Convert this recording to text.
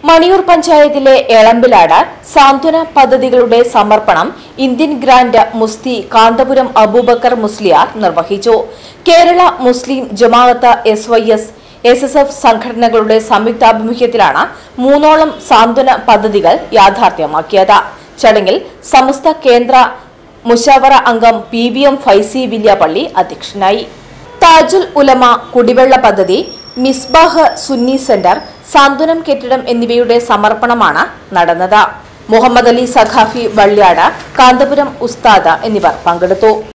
മണിയൂർ പഞ്ചായത്തിലെ എളമ്പിലാട് സാന്ത്വന പദ്ധതികളുടെ സമർപ്പണം ഇന്ത്യൻ ഗ്രാൻഡ് മുസ്തി കാന്തപുരം അബൂബക്കർ മുസ്ലിയാർ നിർവഹിച്ചു Kerala Muslim Jamaath S Y S S S F സംഘടനകളുടെ സംയുക്താഭിമുഖ്യത്തിലാണ് മൂന്നോളം സാന്ത്വന പദ്ധതികൾ യാഥാർത്ഥ്യമാക്കിയത് ചടങ്ങിൽ സമസ്ത കേന്ദ്ര മുഷാവറ അംഗം P V M Faizy Villiappally അധ്യക്ഷനായി താജുൽ ഉലമ കുടിവെള്ള പദ്ധതി മിസ്ബാഹ് സുന്നി സെന്റർ സാന്ത്വനം കെട്ടിടം എന്നിവയുടെ സമർപ്പണമാണ് നടന്നത് മുഹമ്മദ് അലി സഖാഫി വള്ളിയാട് കാന്തപുരം ഉസ്താദ് എന്നിവർ പങ്കെടുത്തു